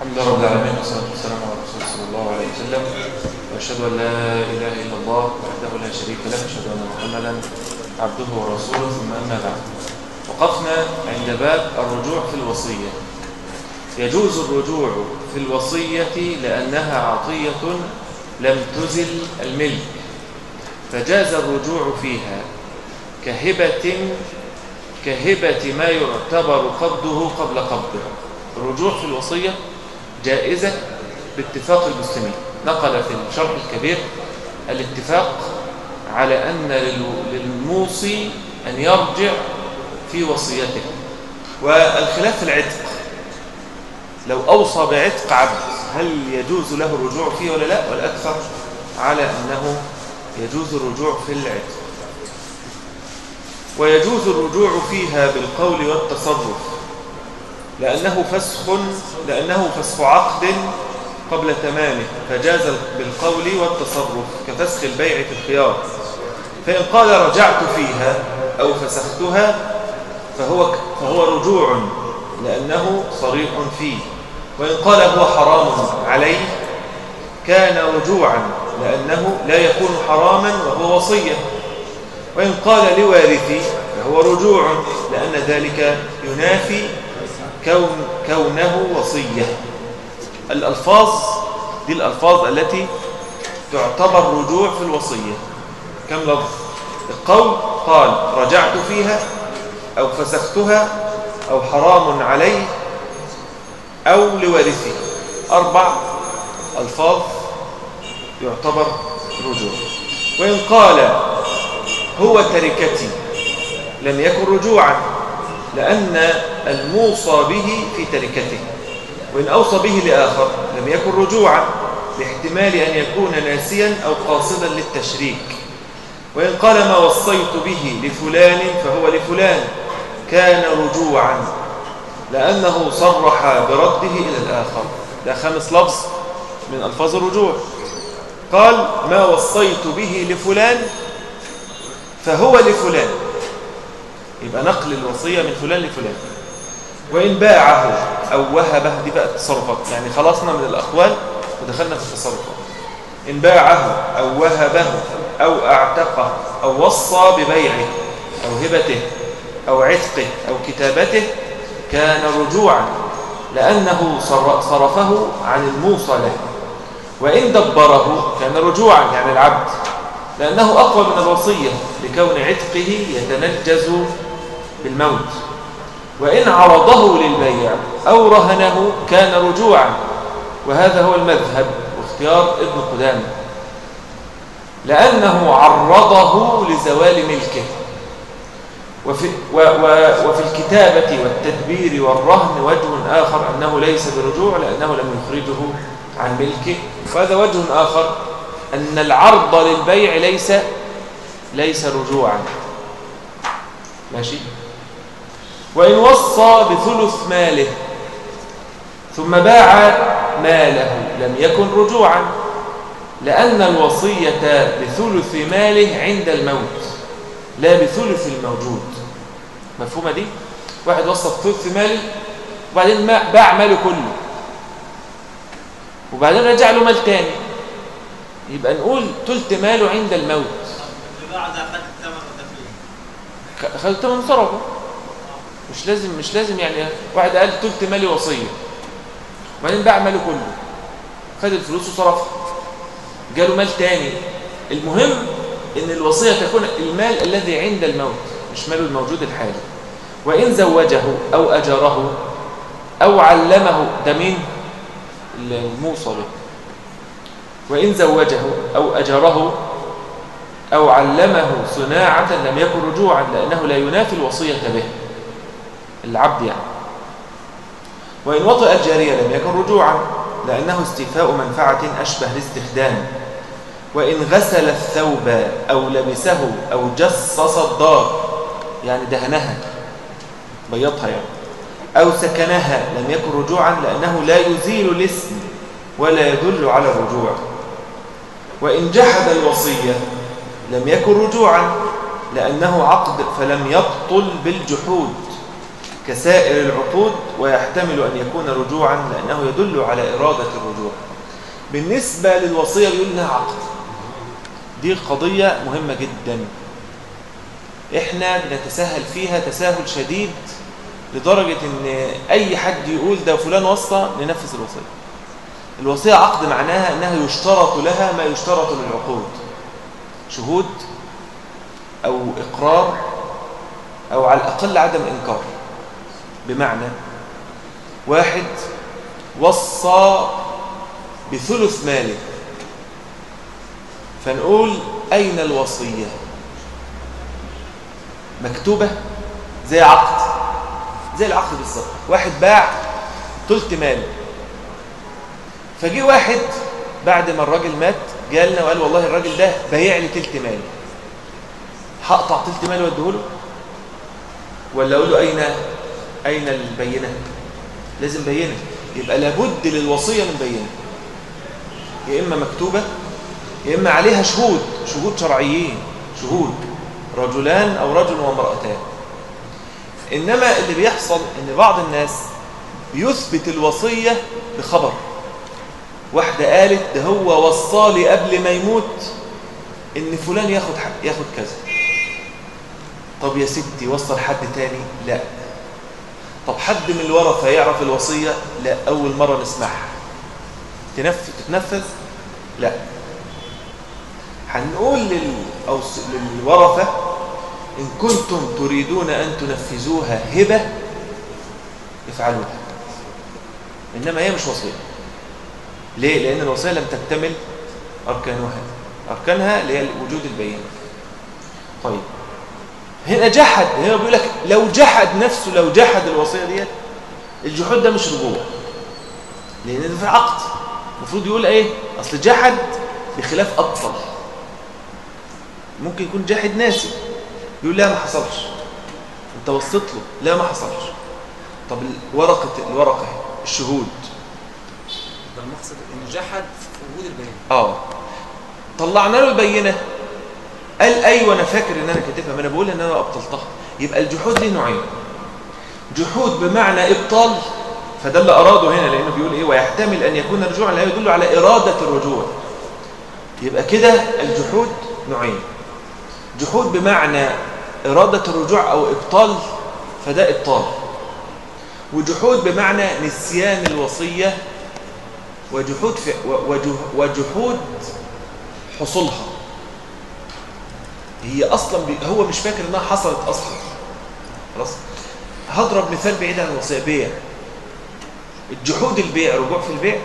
الحمد لله رب العالمين والصلاة والسلام على رسول صلى الله عليه وسلم وأشهد أن لا إله إلا الله وحده لا شريك له أشهد أن محمدا عبده ورسوله ثم أما بعد وقفنا عند باب الرجوع في الوصية يجوز الرجوع في الوصية لأنها عطية لم تزل الملك فجاز الرجوع فيها كهبة كهبة ما يعتبر قبضه قبل قبضه الرجوع في الوصية جائزة باتفاق المسلمين نقل في الشرح الكبير الاتفاق على أن للموصي أن يرجع في وصيته والخلاف في العتق لو أوصى بعتق عبد هل يجوز له الرجوع فيه ولا لا والأكثر على أنه يجوز الرجوع في العتق ويجوز الرجوع فيها بالقول والتصرف لأنه فسخ لأنه فسخ عقد قبل تمامه فجاز بالقول والتصرف كفسخ البيع في الخيار فإن قال رجعت فيها أو فسختها فهو, فهو رجوع لأنه صريح فيه وإن قال هو حرام عليه كان رجوعا لأنه لا يكون حراما وهو وصية وإن قال لوارثي فهو رجوع لأن ذلك ينافي كون كونه وصية الألفاظ دي الألفاظ التي تعتبر رجوع في الوصية كم لفظ القول قال رجعت فيها أو فسختها أو حرام عليه أو لوارثه أربع ألفاظ يعتبر رجوع وإن قال هو تركتي لم يكن رجوعا لأن الموصى به في تركته وإن أوصى به لآخر لم يكن رجوعا لاحتمال أن يكون ناسيا أو قاصدا للتشريك وإن قال ما وصيت به لفلان فهو لفلان كان رجوعا لأنه صرح برده إلى الآخر ده خامس لفظ من ألفاظ الرجوع قال ما وصيت به لفلان فهو لفلان يبقى نقل الوصية من فلان لفلان وإن باعه أو وهبه دي بقى التصرفات يعني خلصنا من الأقوال ودخلنا في التصرفات إن باعه أو وهبه أو اعتقه أو وصى ببيعه أو هبته أو عتقه أو كتابته كان رجوعا لأنه صرفه عن الموصى له وإن دبره كان رجوعا يعني العبد لأنه أقوى من الوصية لكون عتقه يتنجز بالموت وإن عرضه للبيع أو رهنه كان رجوعا وهذا هو المذهب واختيار ابن قدامه لأنه عرضه لزوال ملكه وفي, و و وفي الكتابة والتدبير والرهن وجه آخر أنه ليس برجوع لأنه لم يخرجه عن ملكه وهذا وجه آخر أن العرض للبيع ليس ليس رجوعا ماشي وإن وصى بثلث ماله ثم باع ماله لم يكن رجوعا لأن الوصية بثلث ماله عند الموت لا بثلث الموجود مفهومة دي؟ واحد وصى بثلث ماله وبعدين باع ماله كله وبعدين رجع له مال تاني يبقى نقول تلت ماله عند الموت خد الثمن صرفه مش لازم مش لازم يعني واحد قال تلت مالي وصيه وبعدين باع ماله كله خد الفلوس وصرفها جاله مال تاني المهم ان الوصيه تكون المال الذي عند الموت مش ماله الموجود الحالي وان زوجه او اجره او علمه ده مين الموصى به وإن زوجه أو أجره أو علمه صناعة لم يكن رجوعا لأنه لا ينافي الوصية به العبد يعني وإن وطئ الجارية لم يكن رجوعا لأنه استيفاء منفعة أشبه الاستخدام وإن غسل الثوب أو لبسه أو جصص الدار يعني دهنها بيضها يعني أو سكنها لم يكن رجوعا لأنه لا يزيل الاسم ولا يدل على الرجوع وإن جحد الوصية لم يكن رجوعا لأنه عقد فلم يبطل بالجحود كسائر العقود ويحتمل أن يكون رجوعا لأنه يدل على إرادة الرجوع بالنسبة للوصية بيقول إنها عقد دي قضية مهمة جدا إحنا بنتساهل فيها تساهل شديد لدرجة إن أي حد يقول ده فلان وصى ننفذ الوصية الوصية عقد معناها أنها يشترط لها ما يشترط للعقود شهود أو إقرار أو على الأقل عدم إنكار بمعنى واحد وصى بثلث ماله فنقول أين الوصية مكتوبة زي عقد زي العقد بالظبط واحد باع ثلث ماله فجي واحد بعد ما الراجل مات جالنا وقال والله الراجل ده بايع لي ثلث مالي هقطع ثلث مالي واديه له ولا اقول له اين اين البينه لازم بينه يبقى لابد للوصيه من بينه يا اما مكتوبه يا اما عليها شهود شهود شرعيين شهود رجلان او رجل وامراتان انما اللي بيحصل ان بعض الناس يثبت الوصيه بخبر واحدة قالت ده هو وصالي قبل ما يموت ان فلان ياخد حق ياخد كذا طب يا ستي وصل حد تاني لا طب حد من الورثة يعرف الوصية لا أول مرة نسمعها تنفذ تتنفذ لا هنقول لل... أو للورثة إن كنتم تريدون أن تنفذوها هبة افعلوها إنما هي مش وصية ليه؟ لأن الوصية لم تكتمل أركانها أركانها اللي هي وجود البينة طيب هنا جحد هنا بيقول لك لو جحد نفسه لو جحد الوصية ديت الجحود ده مش رجوع لأن ده في عقد المفروض يقول ايه أصل جحد بخلاف أبطل ممكن يكون جاحد ناسي يقول لا ما حصلش انت وصيت له لا ما حصلش طب الورقة الورقة الشهود ده المقصد ان جحد في وجود البيان اه طلعنا له البينه قال ايوه انا فاكر ان انا كاتبها ما انا بقول ان انا ابطلتها يبقى الجحود ليه نوعين جحود بمعنى ابطال فده اللي اراده هنا لانه بيقول ايه ويحتمل ان يكون رجوعا لا يدل على اراده الرجوع يبقى كده الجحود نوعين جحود بمعنى اراده الرجوع او ابطال فده ابطال وجحود بمعنى نسيان الوصيه وجحود في وجحود حصولها هي اصلا بي هو مش فاكر انها حصلت اصلا خلاص هضرب مثال بعيد عن الوصيه بيع الجحود البيع رجوع في البيع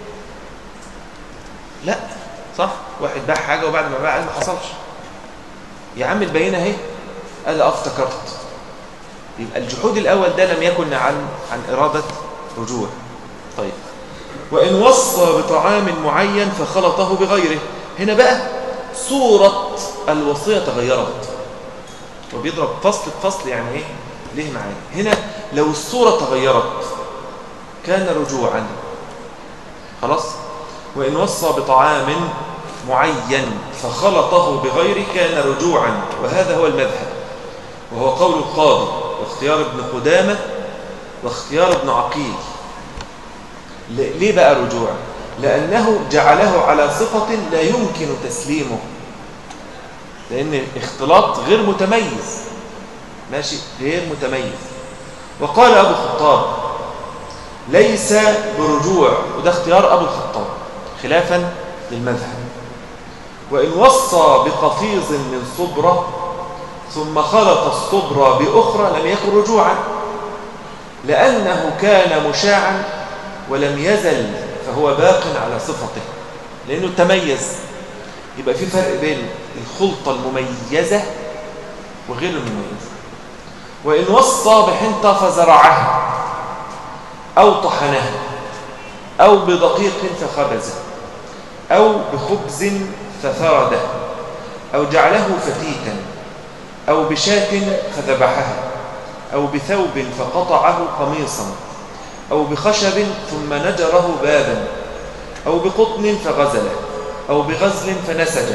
لا صح واحد باع حاجه وبعد ما باع قال ما حصلش يا عم البينه اهي قال اه افتكرت يبقى الجحود الاول ده لم يكن عن عن اراده رجوع طيب وإن وصى بطعام معين فخلطه بغيره هنا بقى صورة الوصية تغيرت وبيضرب فصل بفصل يعني ايه ليه معايا هنا لو الصورة تغيرت كان رجوعا خلاص وإن وصى بطعام معين فخلطه بغيره كان رجوعا وهذا هو المذهب وهو قول القاضي واختيار ابن قدامة واختيار ابن عقيل ليه بقى رجوع لأنه جعله على صفة لا يمكن تسليمه لأن اختلاط غير متميز ماشي غير متميز وقال أبو الخطاب ليس برجوع وده اختيار أبو الخطاب خلافا للمذهب وإن وصى بقفيز من صبرة ثم خلط الصبرة بأخرى لم يكن رجوعا لأنه كان مشاعا ولم يزل فهو باق على صفته لأنه تميز يبقى في فرق بين الخلطة المميزة وغير المميزة وإن وصى بحنطة فزرعها أو طحنها أو بدقيق فخبزه أو بخبز فثرده أو جعله فتيتا أو بشاة فذبحها أو بثوب فقطعه قميصا أو بخشب ثم نجره بابا أو بقطن فغزله أو بغزل فنسجه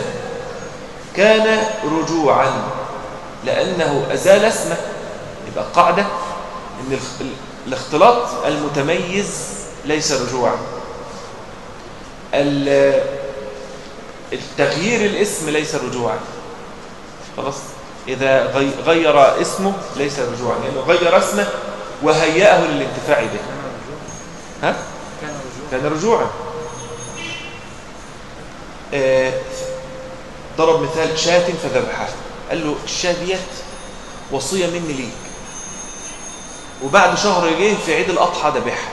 كان رجوعا لأنه أزال اسمه يبقى قاعدة ان الاخ- ال- الاختلاط المتميز ليس رجوعا ال- التغيير الاسم ليس رجوعا خلاص اذا غي- غير اسمه ليس رجوعا لانه غير اسمه وهيأه للانتفاع به كان رجوع ها كان رجوع كان رجوعا آه، ضرب مثال شاة فذبحها قال له الشاة ديت وصية مني ليك وبعد شهر جه في عيد الأضحى ذبحها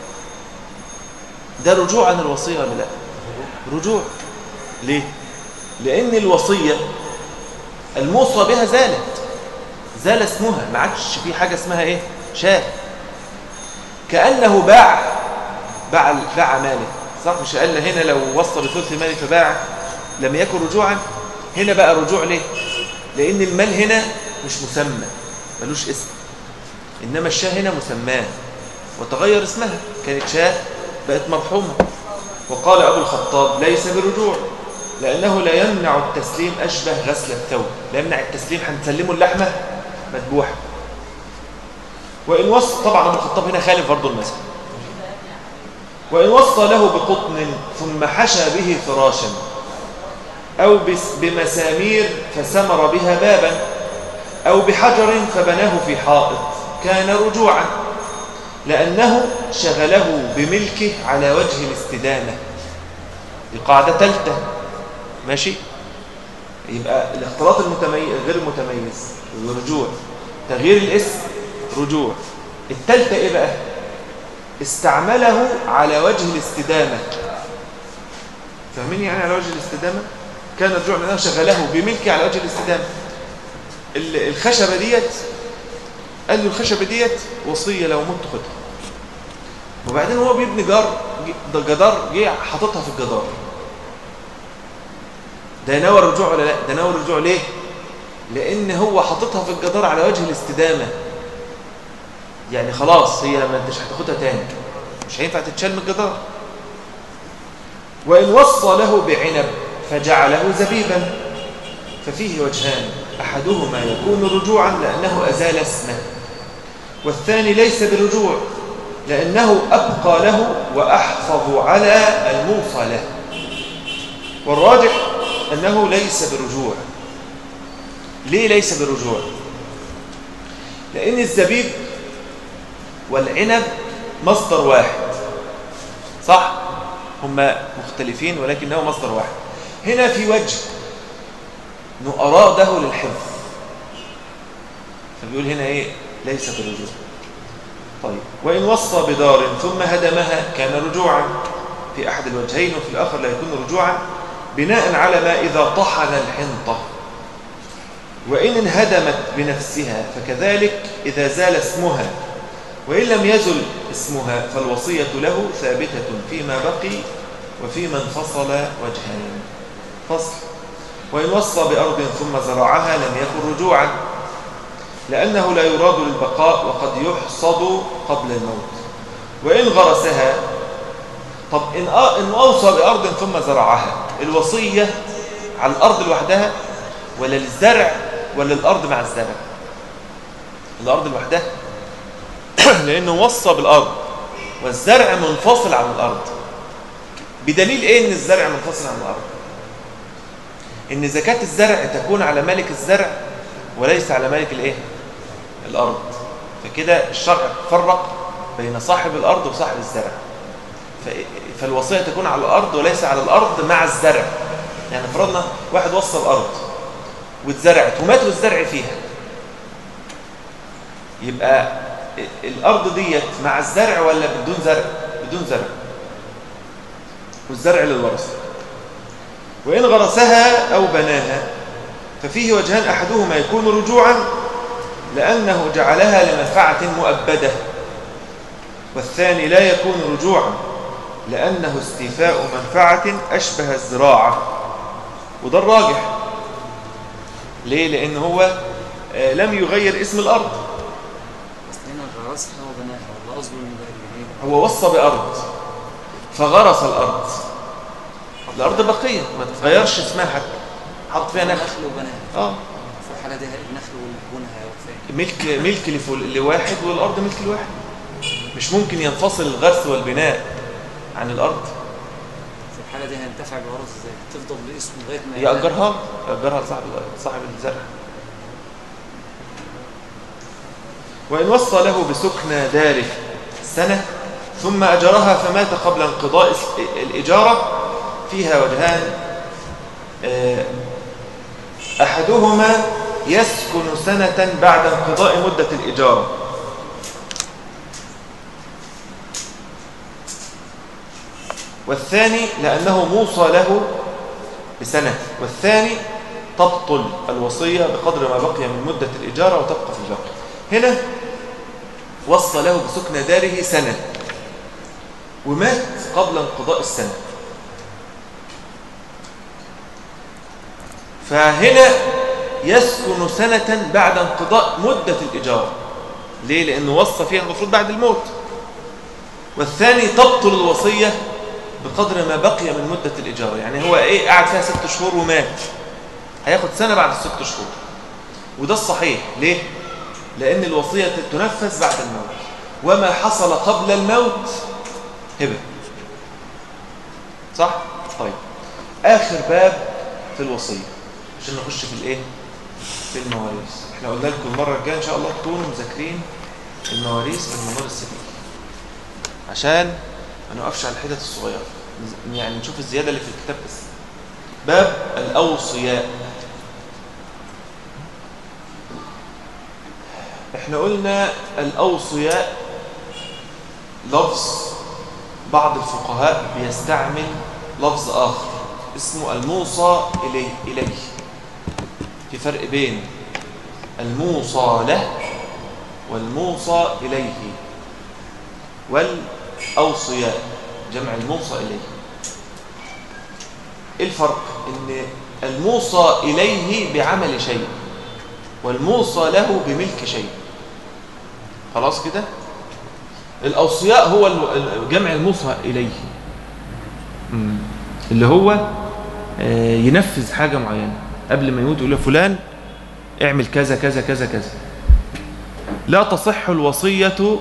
ده رجوع عن الوصية ولا لا رجوع ليه لأن الوصية الموصى بها زالت زال اسمها ما عادش في حاجة اسمها ايه شاة كأنه باع باع باع ماله صح مش قال هنا لو وصى بثلث ماله فباع لم يكن رجوعا هنا بقى رجوع ليه لان المال هنا مش مسمى ملوش اسم انما الشاه هنا مسماه وتغير اسمها كانت شاه بقت مرحومه وقال ابو الخطاب ليس برجوع لانه لا يمنع التسليم اشبه غسل الثوب لا يمنع التسليم هنسلمه اللحمه مذبوحه وان وصى طبعا ابو الخطاب هنا خالف برضه المذهب وإن وصى له بقطن ثم حشى به فراشا أو بس- بمسامير فسمر بها بابا أو بحجر فبناه في حائط كان رجوعا لأنه شغله بملكه على وجه الاستدامة دي قاعدة ثالثة ماشي يبقى الاختلاط المتميز غير المتميز الرجوع تغيير الاسم رجوع الثالثة ايه بقى استعمله على وجه الاستدامة فاهمين يعني على وجه الاستدامة كان الرجوع لأنه شغله بملكه على وجه الاستدامة ال- الخشبة ديت قال له الخشبة ديت وصية لو مت خدها وبعدين هو بيبني جار ج- ده جدار جه حاططها في الجدار ده نوى الرجوع ولا لا ده نوى الرجوع ليه لان هو حاططها في الجدار على وجه الاستدامه يعني خلاص هي ما انتش هتاخدها تاني مش هينفع تتشال من الجدار وإن وصى له بعنب فجعله زبيبا ففيه وجهان أحدهما يكون رجوعا لأنه أزال اسمه والثاني ليس برجوع لأنه أبقى له وأحفظ على الموصى له والراجح أنه ليس برجوع ليه ليس برجوع لأن الزبيب والعنب مصدر واحد صح هما مختلفين ولكنه مصدر واحد هنا في وجه انه اراده للحفظ فبيقول هنا ايه ليس برجوع طيب وان وصى بدار ثم هدمها كان رجوعا في احد الوجهين وفي الاخر لا يكون رجوعا بناء على ما اذا طحن الحنطه وإن انهدمت بنفسها فكذلك إذا زال اسمها وإن لم يزل اسمها فالوصية له ثابتة فيما بقي وفيما انفصل وجهان فصل وإن وصى بأرض ثم زرعها لم يكن رجوعا لأنه لا يراد للبقاء وقد يحصد قبل الموت وإن غرسها طب إن, آ- إن أوصى بأرض ثم زرعها الوصية على الأرض لوحدها ولا للزرع ولا الأرض مع الزرع الأرض لوحدها لأنه وصى بالأرض والزرع منفصل عن الأرض بدليل إيه إن الزرع منفصل عن الأرض إن زكاة الزرع تكون على مالك الزرع وليس على مالك الإيه الأرض فكده الشرع فرق بين صاحب الأرض وصاحب الزرع ف- فالوصية تكون على الأرض وليس على الأرض مع الزرع يعني فرضنا واحد وصى الأرض واتزرعت ومات والزرع فيها يبقى الأرض ديت مع الزرع ولا بدون زرع بدون زرع والزرع للورثة وإن غرسها أو بناها ففيه وجهان أحدهما يكون رجوعا لأنه جعلها لمنفعة مؤبدة والثاني لا يكون رجوعا لأنه استيفاء منفعة أشبه الزراعة وده الراجح ليه؟ لأن هو آه، لم يغير اسم الأرض بس هنا غرسها وبناها والله قصده ان ده ايه هو وصى بأرض فغرس الأرض الأرض بقية ما تتغيرش اسمها حتى حط فيها نخل نخل وبناها اه الحالة دي النخل والبن هيروح فين؟ ملك ملك لفل- لواحد والارض ملك لواحد مش ممكن ينفصل الغرس والبناء عن الارض في الحالة دي هينتفع بالأرض ازاي؟ تفضل باسمه لغاية ما يأجرها يأجرها لصاحب صاحب الزرع وإن وصى له بسكنى داره سنة ثم أجرها فمات قبل انقضاء اس- الإجارة فيها وجهان آه، أحدهما يسكن سنة بعد انقضاء مدة الإجارة والثاني لأنه موصى له بسنة والثاني تبطل الوصية بقدر ما بقي من مدة الإجارة وتبقى في الباقي هنا وصى له بسكن داره سنة ومات قبل انقضاء السنة فهنا يسكن سنة بعد انقضاء مدة الإجارة ليه؟ لأنه وصى فيها المفروض بعد الموت والثاني تبطل الوصية بقدر ما بقي من مدة الإجارة يعني هو إيه قعد فيها ست شهور ومات هياخد سنة بعد الست شهور وده الصحيح ليه؟ لأن الوصية تنفذ بعد الموت وما حصل قبل الموت هبة صح؟ طيب آخر باب في الوصية عشان نخش في الإيه؟ في المواريث احنا قلنا لكم المرة الجاية إن شاء الله تكونوا مذاكرين المواريث من منار السبيل عشان ما نوقفش على الحتت الصغيرة يعني نشوف الزيادة اللي في الكتاب بس باب الأوصياء احنا قلنا الأوصياء لفظ بعض الفقهاء بيستعمل لفظ آخر اسمه الموصى إليه, إليه في فرق بين الموصى له والموصى إليه والأوصياء جمع الموصى إليه إيه الفرق ان الموصى إليه بعمل شيء والموصى له بملك شيء خلاص كده الأوصياء هو الم- جمع الموصى إليه مم. اللي هو آه، ينفذ حاجة معينة قبل ما يموت يقول له فلان اعمل كذا كذا كذا كذا لا تصح الوصية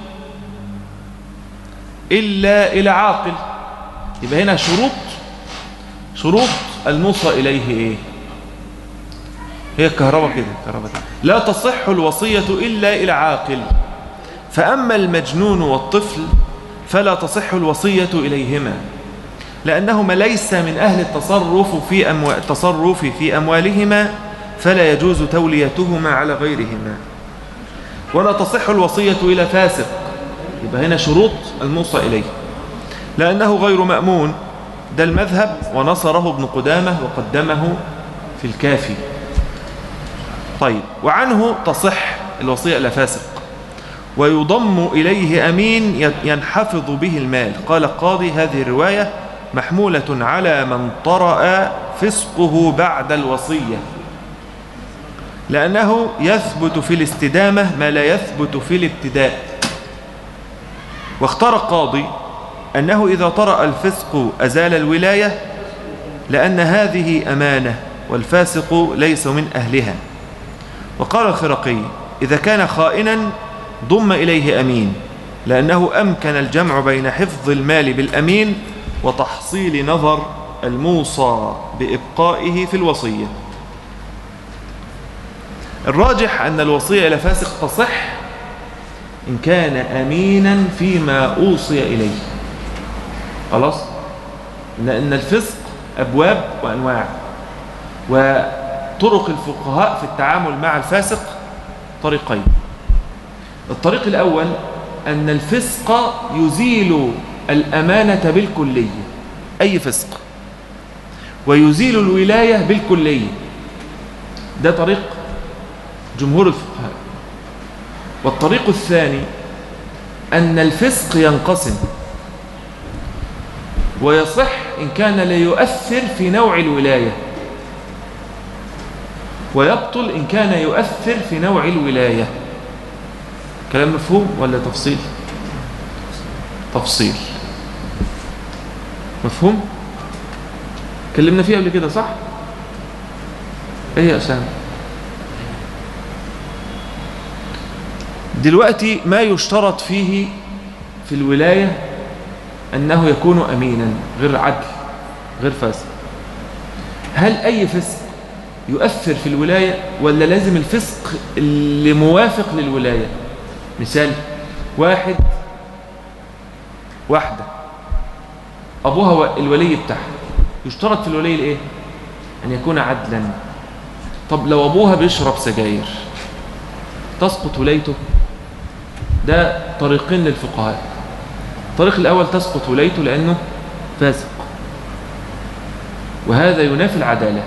إلا إلى عاقل يبقى هنا شروط شروط الموصى إليه إيه هي الكهرباء كده الكهرباء كده. لا تصح الوصية إلا إلى عاقل فأما المجنون والطفل فلا تصح الوصية إليهما لأنهما ليس من أهل التصرف في أمو... التصرف في أموالهما فلا يجوز توليتهما على غيرهما ولا تصح الوصية إلى فاسق يبقى هنا شروط الموصى إليه لأنه غير مأمون ده المذهب ونصره ابن قدامة وقدمه في الكافي طيب وعنه تصح الوصية إلى فاسق ويضم إليه أمين ينحفظ به المال قال القاضي هذه الرواية محمولة على من طرأ فسقه بعد الوصية لأنه يثبت في الاستدامة ما لا يثبت في الابتداء واختار القاضي أنه إذا طرأ الفسق أزال الولاية لأن هذه أمانة والفاسق ليس من أهلها وقال الخرقي إذا كان خائنا ضم إليه أمين لأنه أمكن الجمع بين حفظ المال بالأمين وتحصيل نظر الموصى بإبقائه في الوصية الراجح أن الوصية إلى فاسق تصح إن كان أمينا فيما أوصي إليه خلاص لأن الفسق أبواب وأنواع وطرق الفقهاء في التعامل مع الفاسق طريقين الطريق الأول أن الفسق يزيل الأمانة بالكلية أي فسق ويزيل الولاية بالكلية ده طريق جمهور الفقهاء والطريق الثاني أن الفسق ينقسم ويصح إن كان لا يؤثر في نوع الولاية ويبطل إن كان يؤثر في نوع الولاية كلام مفهوم ولا تفصيل تفصيل مفهوم كلمنا فيه قبل كده صح ايه يا أسامة دلوقتي ما يشترط فيه في الولاية أنه يكون أمينا غير عدل غير فاسق هل أي فسق يؤثر في الولاية ولا لازم الفسق اللي موافق للولاية مثال واحد واحدة أبوها الولي بتاعها يشترط في الولي الإيه؟ أن يكون عدلا طب لو أبوها بيشرب سجاير تسقط ولايته ده طريقين للفقهاء الطريق الأول تسقط ولايته لأنه فاسق وهذا ينافي العدالة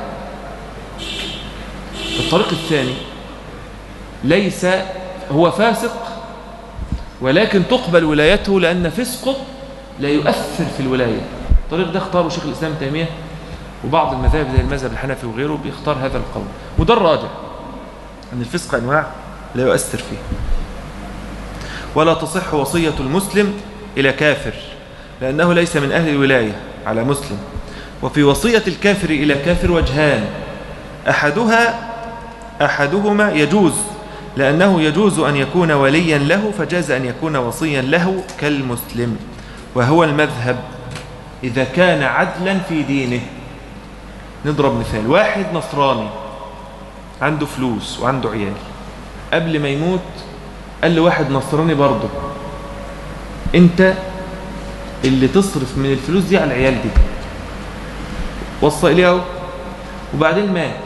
الطريق الثاني ليس هو فاسق ولكن تقبل ولايته لأن فسقه لا يؤثر في الولاية الطريق ده اختاره شيخ الإسلام تيمية وبعض المذاهب زي المذهب الحنفي وغيره بيختار هذا القول وده الراجع أن الفسق أنواع لا يؤثر فيه ولا تصح وصية المسلم إلى كافر لأنه ليس من أهل الولاية على مسلم وفي وصية الكافر إلى كافر وجهان أحدها أحدهما يجوز لأنه يجوز أن يكون وليا له فجاز أن يكون وصيا له كالمسلم وهو المذهب إذا كان عدلا في دينه نضرب مثال واحد نصراني عنده فلوس وعنده عيال قبل ما يموت قال له واحد نصراني برضه انت اللي تصرف من الفلوس دي على العيال دي وصى إليه اهو وبعدين مات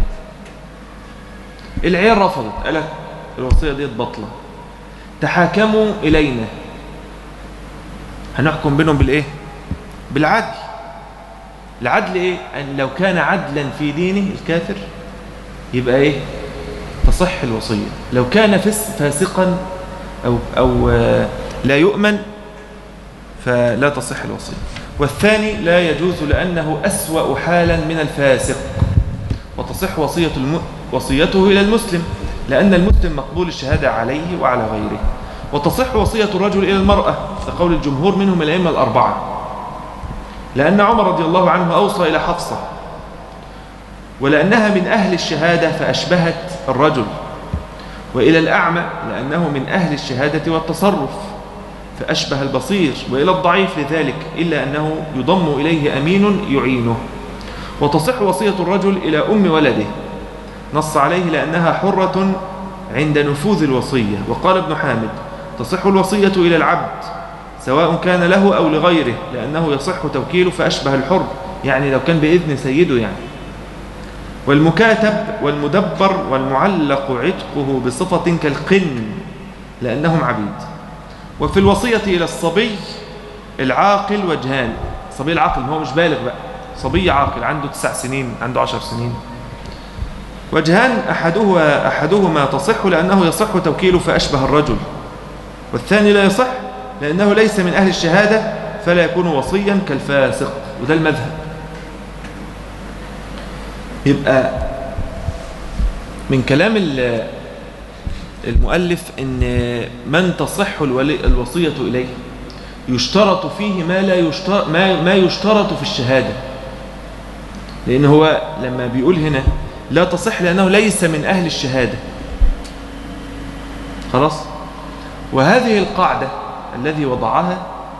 العيال رفضت قالت الوصية دي بطلة تحاكموا إلينا هنحكم بينهم بالإيه بالعدل العدل إيه أن لو كان عدلا في دينه الكافر يبقى إيه تصح الوصية لو كان فاسقا أو, أو لا يؤمن فلا تصح الوصية والثاني لا يجوز لأنه أسوأ حالا من الفاسق وتصح وصية الم... وصيته إلى المسلم لأن المسلم مقبول الشهادة عليه وعلى غيره وتصح وصية الرجل إلى المرأة لقول الجمهور منهم الأئمة الأربعة لأن عمر رضي الله عنه أوصى إلى حفصة ولأنها من أهل الشهادة فأشبهت الرجل وإلى الأعمى لأنه من أهل الشهادة والتصرف فأشبه البصير وإلى الضعيف لذلك إلا أنه يضم إليه أمين يعينه وتصح وصية الرجل إلى أم ولده نص عليه لأنها حرة عند نفوذ الوصية وقال ابن حامد تصح الوصية إلى العبد سواء كان له أو لغيره لأنه يصح توكيله فأشبه الحر يعني لو كان بإذن سيده يعني والمكاتب والمدبر والمعلق عتقه بصفة كالقن لأنهم عبيد وفي الوصية إلى الصبي العاقل وجهان صبي العاقل هو مش بالغ بقى صبي عاقل عنده تسع سنين عنده عشر سنين وجهان أحدهما, أحدهما تصح لأنه يصح توكيله فأشبه الرجل والثاني لا يصح لأنه ليس من أهل الشهادة فلا يكون وصيا كالفاسق وده المذهب يبقى من كلام المؤلف ان من تصح الوصية إليه يشترط فيه ما لا يشترط ما, ما يشترط في الشهادة لأن هو لما بيقول هنا لا تصح لأنه ليس من أهل الشهادة خلاص وهذه القاعدة الذي وضعها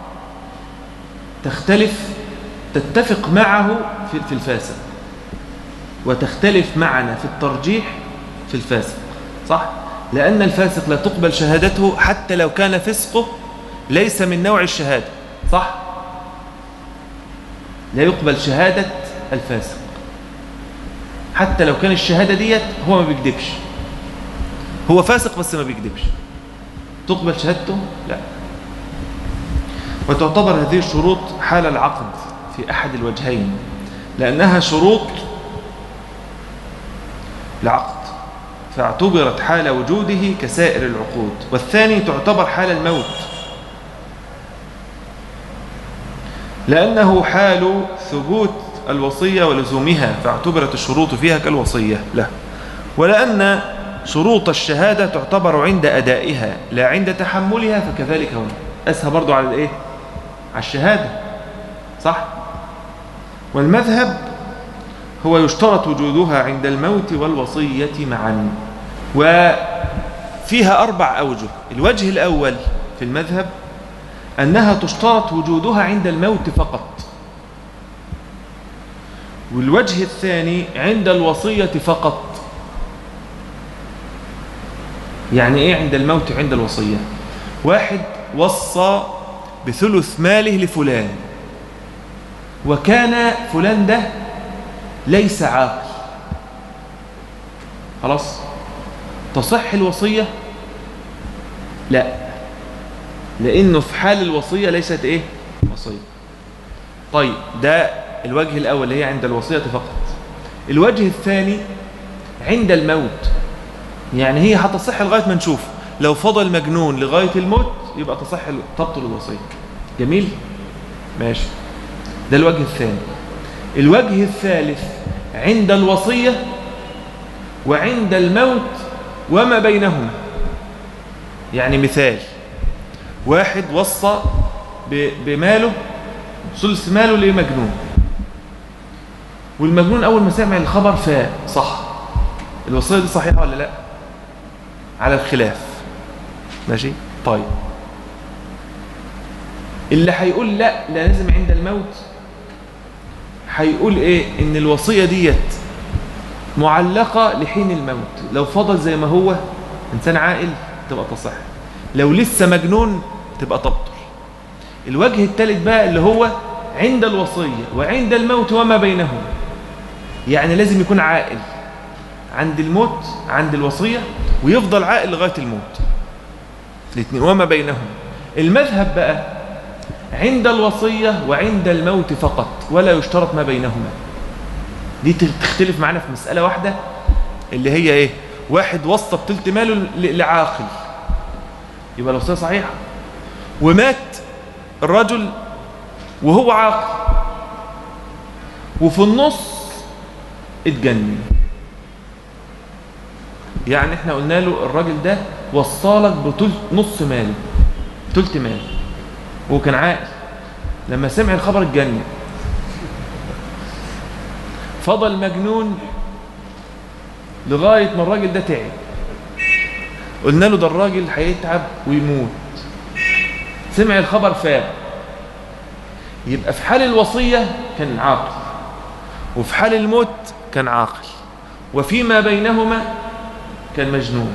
تختلف تتفق معه في الفاسق وتختلف معنا في الترجيح في الفاسق صح؟ لأن الفاسق لا تقبل شهادته حتى لو كان فسقه ليس من نوع الشهادة صح؟ لا يقبل شهادة الفاسق حتى لو كان الشهادة ديت هو ما بيكذبش هو فاسق بس ما بيكذبش تقبل شهادته؟ لا وتعتبر هذه الشروط حال العقد في أحد الوجهين لأنها شروط العقد فاعتبرت حال وجوده كسائر العقود والثاني تعتبر حال الموت لأنه حال ثبوت الوصية ولزومها فاعتبرت الشروط فيها كالوصية له ولأن شروط الشهادة تعتبر عند أدائها لا عند تحملها فكذلك هنا أسهى برضو على الإيه؟ على الشهادة صح؟ والمذهب هو يشترط وجودها عند الموت والوصية معا فيها أربع أوجه الوجه الأول في المذهب أنها تشترط وجودها عند الموت فقط والوجه الثاني عند الوصية فقط يعني إيه عند الموت عند الوصية واحد وصى بثلث ماله لفلان وكان فلان ده ليس عاقل خلاص تصح الوصية لا لأنه في حال الوصية ليست إيه وصية طيب ده الوجه الأول اللي هي عند الوصية فقط الوجه الثاني عند الموت يعني هي هتصح لغاية ما نشوف لو فضل مجنون لغاية الموت يبقى تصح تبطل الوصية جميل ماشي ده الوجه الثاني الوجه الثالث عند الوصية وعند الموت وما بينهما يعني مثال واحد وصى بماله ثلث ماله لمجنون والمجنون أول ما سمع الخبر فاء صح الوصية دي صحيحة ولا لا على الخلاف ماشي طيب اللي هيقول لا لازم عند الموت هيقول ايه ان الوصية ديت معلقة لحين الموت لو فضل زي ما هو انسان عاقل تبقى تصح لو لسه مجنون تبقى تبطل الوجه الثالث بقى اللي هو عند الوصية وعند الموت وما بينهما يعني لازم يكون عاقل عند الموت عند الوصية ويفضل عاقل لغاية الموت الاثنين وما بينهم المذهب بقى عند الوصية وعند الموت فقط ولا يشترط ما بينهما دي تختلف معنا في مسألة واحدة اللي هي ايه واحد وصى بتلت ماله لعاقل يبقى الوصية صحيحة ومات الرجل وهو عاقل وفي النص اتجنن يعني احنا قلنا له الراجل ده وصالك بتلت نص ماله تلت ماله وهو كان عاقل لما سمع الخبر اتجنن فضل مجنون لغاية ما الراجل ده تعب قلنا له ده الراجل هيتعب ويموت سمع الخبر فاب يبقى في حال الوصية كان عاقل وفي حال الموت كان عاقل وفيما بينهما كان مجنون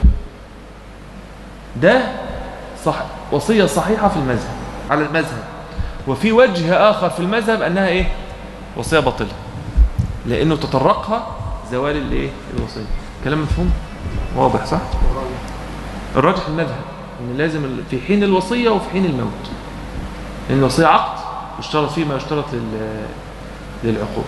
ده صح وصية صحيحة في المذهب على المذهب وفي وجه آخر في المذهب أنها إيه وصية باطلة لأنه تطرقها زوال الإيه الوصية كلام مفهوم واضح صح الراجح المذهب ان لازم في حين الوصية وفي حين الموت لأن الوصية عقد يشترط فيه ما يشترط للعقود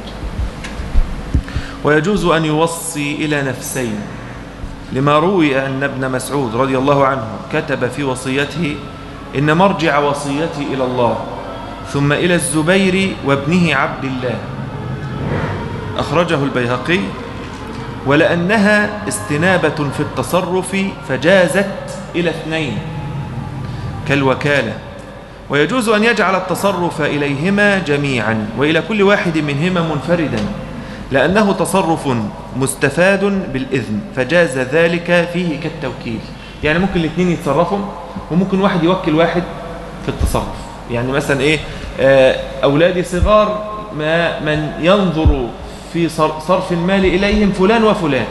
ويجوز أن يوصي إلى نفسين لما روي أن ابن مسعود رضي الله عنه كتب في وصيته إن مرجع وصيتي إلى الله ثم إلى الزبير وابنه عبد الله أخرجه البيهقي ولأنها استنابة في التصرف فجازت إلى اثنين كالوكالة ويجوز أن يجعل التصرف إليهما جميعا وإلى كل واحد منهما منفردا لأنه تصرف مستفاد بالإذن فجاز ذلك فيه كالتوكيل يعني ممكن الاثنين يتصرفوا وممكن واحد يوكل واحد في التصرف يعني مثلا إيه أولادي صغار ما من ينظر في صرف المال إليهم فلان وفلان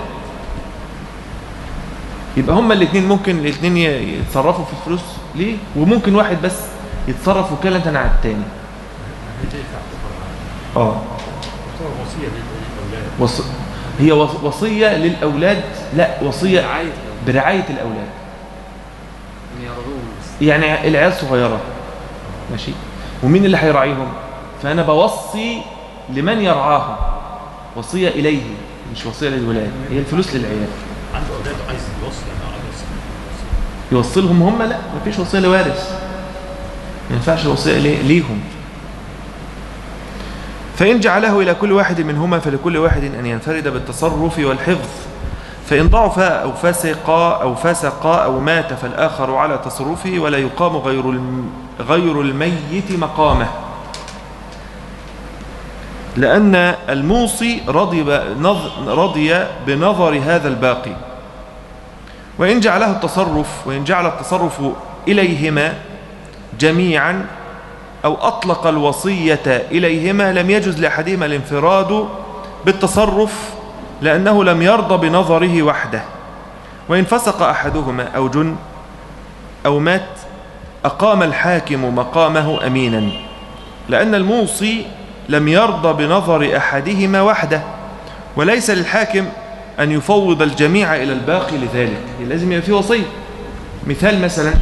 يبقى هما الاثنين ممكن الاثنين يتصرفوا في الفلوس ليه وممكن واحد بس يتصرف وكالة عن الثاني اه وص... هي وصية للأولاد لا وصية برعاية الأولاد يعني العيال صغيرة ماشي ومين اللي هيراعيهم فأنا بوصي لمن يرعاهم وصية إليه مش وصية للولاد هي الفلوس للعيال عنده أولاد عايز يوصل يوصلهم هم لا مفيش وصية لوارث ما ينفعش الوصية ليهم فإن جعله إلى كل واحد منهما فلكل واحد أن ينفرد بالتصرف والحفظ فإن ضعف أو فسق أو فسق أو مات فالآخر على تصرفه ولا يقام غير غير الميت مقامه لأن الموصي رضي, رضي بنظر هذا الباقي وإن جعله التصرف وإن جعل التصرف إليهما جميعا أو أطلق الوصية إليهما لم يجز لأحدهما الانفراد بالتصرف لأنه لم يرضى بنظره وحده وإن فسق أحدهما أو جن أو مات أقام الحاكم مقامه أمينا لأن الموصي لم يرضى بنظر أحدهما وحده وليس للحاكم أن يفوض الجميع إلى الباقي لذلك لازم يبقى فيه وصية مثال مثلا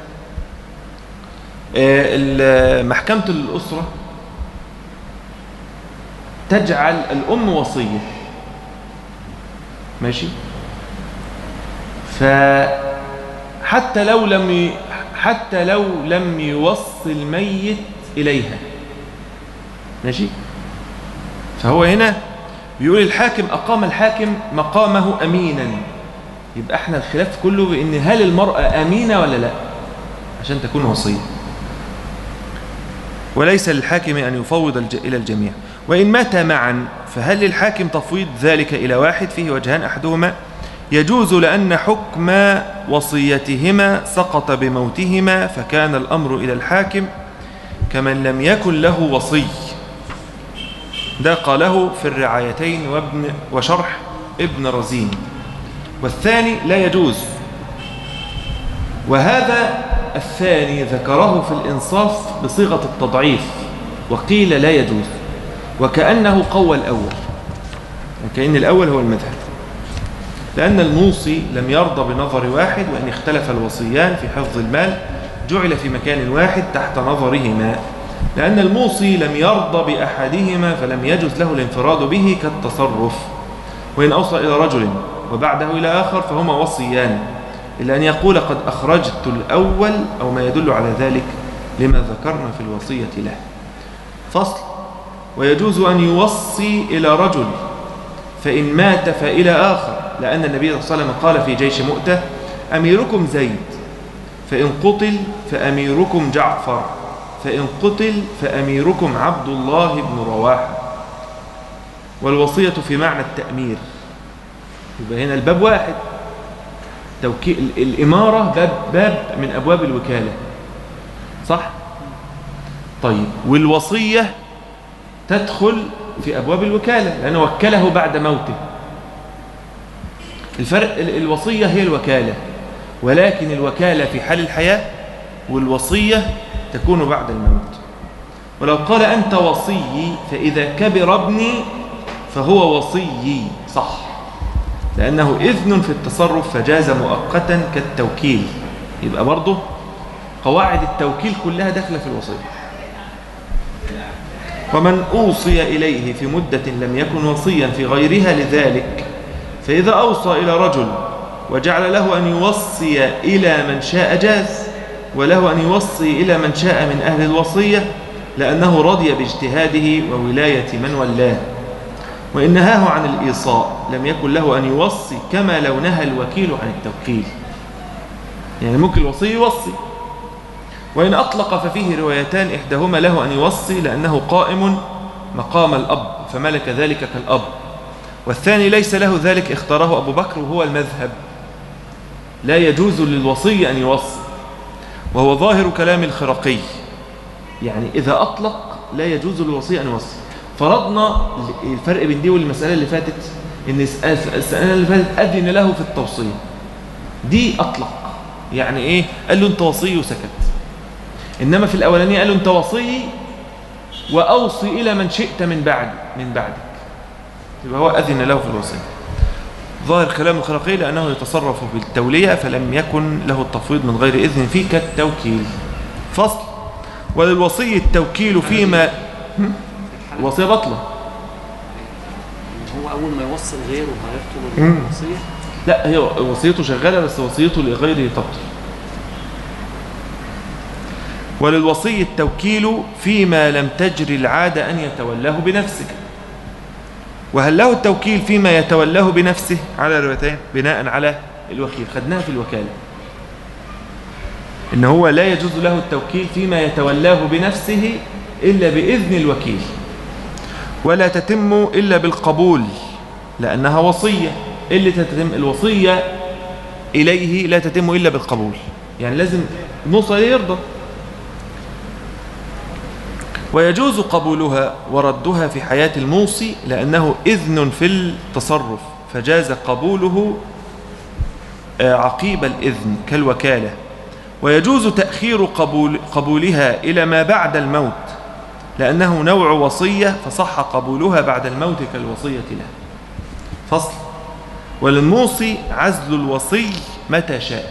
آه، ال- محكمة الأسرة تجعل الأم وصية ماشي فحتى لو لم ي... حتى لو لم يوصي الميت إليها ماشي فهو هنا بيقول الحاكم أقام الحاكم مقامه أمينا يبقى احنا الخلاف كله بأن هل المرأة أمينة ولا لا عشان تكون وصية وليس للحاكم أن يفوض الج... إلى الجميع وإن مات معا فهل للحاكم تفويض ذلك إلى واحد فيه وجهان أحدهما يجوز لأن حكم وصيتهما سقط بموتهما فكان الأمر إلى الحاكم كمن لم يكن له وصي ده قاله في الرعايتين وابن وشرح ابن رزين والثاني لا يجوز وهذا الثاني ذكره في الإنصاف بصيغة التضعيف وقيل لا يجوز وكأنه قوى الأول وكأن الأول هو المذهب لأن الموصي لم يرضى بنظر واحد وإن اختلف الوصيان في حفظ المال جعل في مكان واحد تحت نظرهما لأن الموصي لم يرضى بأحدهما فلم يجوز له الانفراد به كالتصرف وإن أوصى إلى رجل وبعده إلى آخر فهما وصيان إلا أن يقول قد أخرجت الأول أو ما يدل على ذلك لما ذكرنا في الوصية له فصل ويجوز أن يوصي إلى رجل فإن مات فإلى آخر لأن النبي صلى الله عليه وسلم قال في جيش مؤتة أميركم زيد فإن قتل فأميركم جعفر فإن قتل فأميركم عبد الله بن رواحة والوصية في معنى التأمير يبقى هنا الباب واحد توكي... الإمارة باب, باب من أبواب الوكالة صح؟ طيب والوصية تدخل في أبواب الوكالة لأنه وكله بعد موته الفرق ال- الوصية هي الوكالة ولكن الوكالة في حال الحياة والوصية تكون بعد الموت ولو قال أنت وصيي فإذا كبر ابني فهو وصيي صح لأنه إذن في التصرف فجاز مؤقتا كالتوكيل يبقى برضه قواعد التوكيل كلها داخلة في الوصية ومن أوصي إليه في مدة لم يكن وصيا في غيرها لذلك فإذا أوصى إلى رجل وجعل له أن يوصي إلى من شاء جاز وله أن يوصي إلى من شاء من أهل الوصية لأنه رضي باجتهاده وولاية من ولاه وإن نهاه عن الإيصاء لم يكن له أن يوصي كما لو نهى الوكيل عن التوكيل يعني ممكن الوصي يوصي وإن أطلق ففيه روايتان إحداهما له أن يوصي لأنه قائم مقام الأب فملك ذلك كالأب والثاني ليس له ذلك اختاره أبو بكر وهو المذهب لا يجوز للوصي أن يوصي وهو ظاهر كلام الخرقي يعني إذا أطلق لا يجوز للوصي أن يوصي فرضنا الفرق بين دي والمسألة اللي فاتت إن السنة اللي فاتت أذن له في التوصية دي أطلق يعني إيه قال له أنت وصي وسكت إنما في الأولانية قال له أنت وصي وأوصي إلى من شئت من بعد من بعدك يبقى هو أذن له في الوصية ظاهر كلام الخلقي لأنه يتصرف بالتولية فلم يكن له التفويض من غير إذن فيه كالتوكيل فصل وللوصي التوكيل فيما هم؟ الوصية بطلة هو اول ما يوصل غيره هيبطل مم. الوصيه لا هي وصيته شغالة بس وصيته لغيره تبطل وللوصي التوكيل فيما لم تجري العادة أن يتولاه بنفسه وهل له التوكيل فيما يتولاه بنفسه على روايتين بناء على الوكيل خدناها في الوكالة إن هو لا يجوز له التوكيل فيما يتولاه بنفسه إلا بإذن الوكيل ولا تتم إلا بالقبول لأنها وصية اللي تتم الوصية إليه لا تتم إلا بالقبول يعني لازم الموصى إليه يرضى ويجوز قبولها وردها في حياة الموصي لأنه إذن في التصرف فجاز قبوله آه، عقيب الإذن كالوكالة ويجوز تأخير قبول قبولها إلى ما بعد الموت لأنه نوع وصية فصح قبولها بعد الموت كالوصية له فصل وللموصي عزل الوصي متى شاء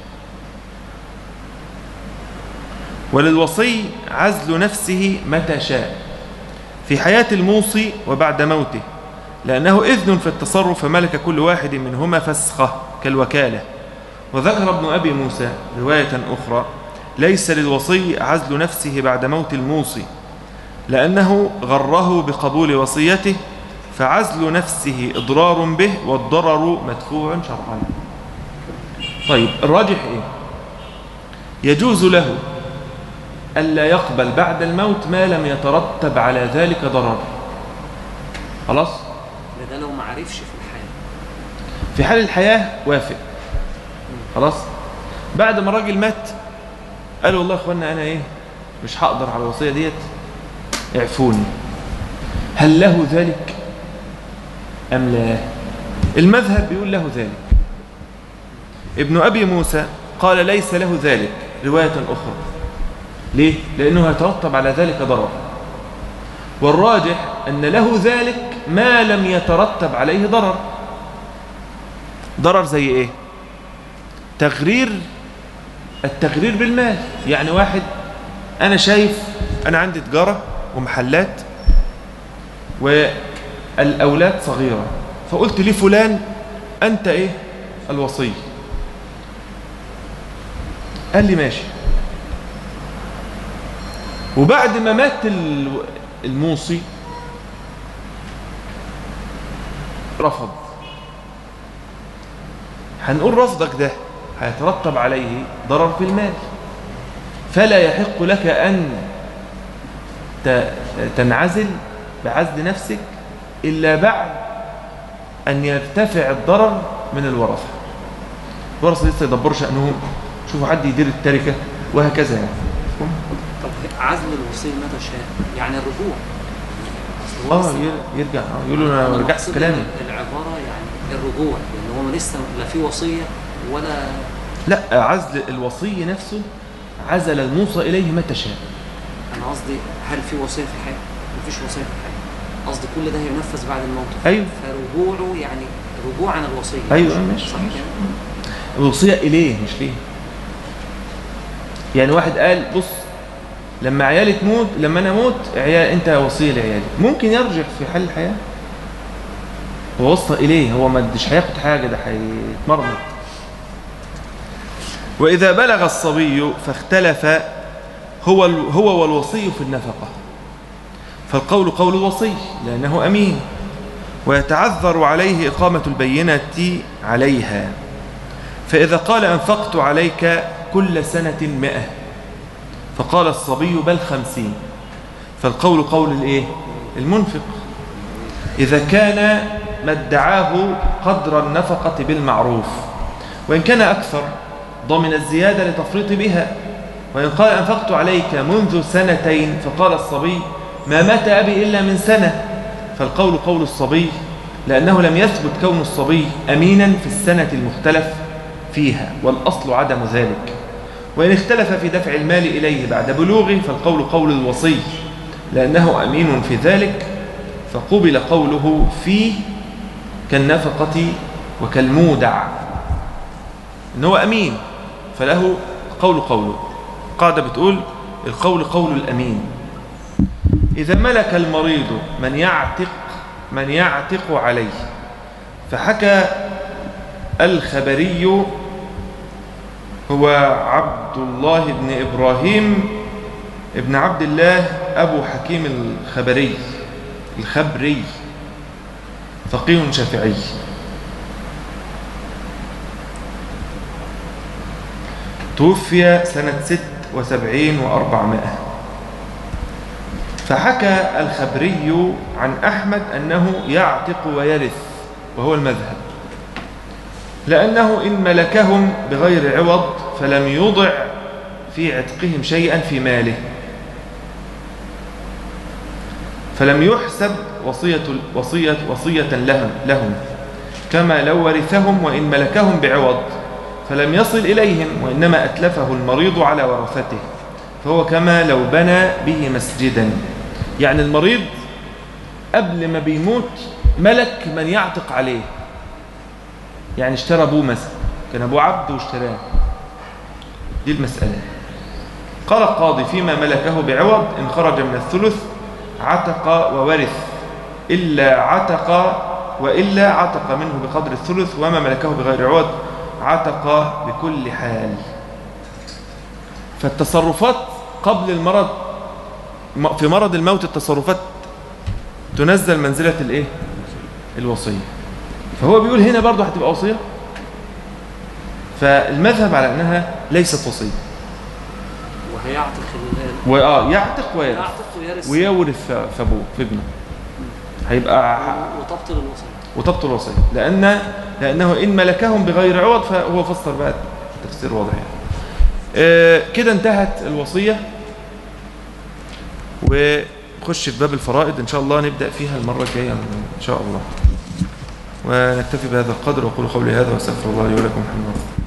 وللوصي عزل نفسه متى شاء في حياة الموصي وبعد موته لأنه إذن في التصرف فملك كل واحد منهما فسخه كالوكالة وذكر ابن أبي موسى رواية أخرى ليس للوصي عزل نفسه بعد موت الموصي لأنه غره بقبول وصيته فعزل نفسه إضرار به والضرر مدفوع شرعا طيب الراجح إيه يجوز له ألا يقبل بعد الموت ما لم يترتب على ذلك ضرر خلاص ده لو ما عرفش في الحياة في حال الحياة وافق خلاص بعد ما الراجل مات قال والله يا اخوانا انا ايه مش هقدر على الوصيه ديت اعفوني هل له ذلك ام لا المذهب بيقول له ذلك ابن ابي موسى قال ليس له ذلك روايه اخرى ليه لانه يترتب على ذلك ضرر والراجح ان له ذلك ما لم يترتب عليه ضرر ضرر زي ايه تغرير التغرير بالمال يعني واحد انا شايف انا عندي تجارة ومحلات والاولاد صغيرة فقلت لفلان انت ايه الوصي قال لي ماشي وبعد ما مات ال- الموصي رفض هنقول رفضك ده هيترتب عليه ضرر في المال فلا يحق لك أن ت- تنعزل بعزل نفسك إلا بعد أن يرتفع الضرر من الورثة الورثة لسه يدبروا شأنهم شوفوا حد يدير التركة وهكذا يعني طب عزل الوصي متى شاء يعني الرجوع أصل هو اه لسه- ير- يرجع اه يقولوا انا أنا رجعت مقصود في كلامي إن العبارة يعني الرجوع لأن هو لسه لا في وصية ولا لا عزل الوصي نفسه عزل الموصى إليه متى شاء أنا قصدي هل في وصية في الحياة؟ مفيش وصية في الحياة قصدي كل ده هينفذ بعد الموت أيوه. فرجوعه يعني رجوع عن الوصية أيوه، ماشي، صح ماشي. كده؟ الوصية إليه مش ليه يعني واحد قال بص لما عيالي تموت لما أنا أموت عيال أنت وصية لعيالي ممكن يرجع في حال الحياة هو وصى إليه هو ما مش هياخد حاجة ده هيتمرمط وإذا بلغ الصبي فاختلف هو ال- هو والوصي في النفقة فالقول قول الوصي لأنه أمين ويتعذر عليه إقامة البينة عليها فإذا قال أنفقت عليك كل سنة مئة فقال الصبي بل خمسين فالقول قول الإيه؟ المنفق إذا كان ما ادعاه قدر النفقة بالمعروف وإن كان أكثر ضمن الزيادة لتفريط بها وإن قال أنفقت عليك منذ سنتين فقال الصبي ما مات أبي إلا من سنة فالقول قول الصبي لأنه لم يثبت كون الصبي أمينا في السنة المختلف فيها والأصل عدم ذلك وإن اختلف في دفع المال إليه بعد بلوغه فالقول قول الوصي لأنه أمين في ذلك فقبل قوله فيه كالنفقة وكالمودع إنه أمين فله قول قوله قاعدة بتقول القول قول الأمين إذا ملك المريض من يعتق من يعتق عليه فحكى الخبري هو عبد الله بن إبراهيم ابن عبد الله أبو حكيم الخبري الخبري فقيه شافعي توفي سنة ست وسبعين وأربعمائة فحكى الخبري عن أحمد أنه يعتق ويرث وهو المذهب لأنه إن ملكهم بغير عوض فلم يضع في عتقهم شيئا في ماله فلم يحسب وصية وصية وصية لهم لهم كما لو ورثهم وإن ملكهم بعوض فلم يصل إليهم وإنما أتلفه المريض على ورثته فهو كما لو بنى به مسجدا يعني المريض قبل ما بيموت ملك من يعتق عليه يعني اشترى ابوه مثلا كان ابوه عبد واشتراه دي المسألة قال القاضي فيما ملكه بعوض إن خرج من الثلث عتق وورث إلا عتق وإلا عتق منه بقدر الثلث وما ملكه بغير عوض عتق بكل حال فالتصرفات قبل المرض م- في مرض الموت التصرفات تنزل منزلة الايه الوصية فهو بيقول هنا برضه هتبقى وصية فالمذهب على أنها ليست وصية وهيعتق ال- وآه يعتق ويرث يعتق ويرث ويورث في في أبوه في ابنه هيبقى وتبطل الوصية وتبطل الوصية لأن لأنه إن ملكهم بغير عوض فهو فسر بقى تفسير واضح يعني. آه، كده انتهت الوصية ونخش في باب الفرائض إن شاء الله نبدأ فيها المرة الجاية إن شاء الله ونكتفي بهذا القدر وأقول قولي هذا وأستغفر الله لي ولكم الحمد لله